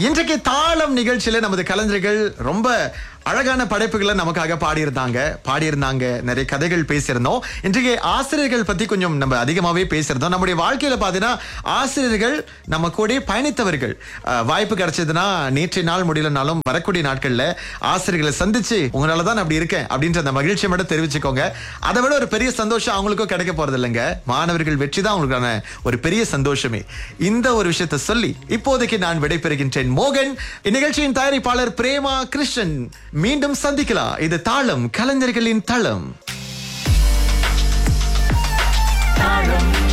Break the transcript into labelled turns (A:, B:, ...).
A: இன்றைக்கு தாளம் நிகழ்ச்சியில நமது கலைஞர்கள் ரொம்ப அழகான படைப்புகளை நமக்காக பாடியிருந்தாங்க பாடியிருந்தாங்க நிறைய கதைகள் பேசியிருந்தோம் இன்றைக்கு ஆசிரியர்கள் பத்தி கொஞ்சம் நம்ம அதிகமாவே பேசியிருந்தோம் நம்முடைய வாழ்க்கையில பாத்தீங்கன்னா ஆசிரியர்கள் நம்ம கூட பயணித்தவர்கள் அஹ், வாய்ப்பு கிடைச்சதுன்னா நேற்றைய நாள் முடியலனாலும் வரக்கூடிய நாட்கள்ல ஆசிரியர்களை சந்திச்சு உங்களால தான் நான் அப்படி இருக்கேன் அப்படின்ற அந்த மகிழ்ச்சியை மட்டும் தெரிவிச்சுக்கோங்க அதை விட ஒரு பெரிய சந்தோஷம் அவங்களுக்கும் கிடைக்க போறது இல்லைங்க மாணவர்கள் வெற்றி தான் அவங்களுக்கான ஒரு பெரிய சந்தோஷமே இந்த ஒரு விஷயத்தை சொல்லி இப்போதைக்கு நான் விடைபெறுகின்றேன் மோகன் இந்நிகழ்ச்சியின் தயாரிப்பாளர் பிரேமா கிருஷ்ணன் மீண்டும் சந்திக்கலாம் இது தாளம் கலைஞர்களின் தளம்
B: தாளம்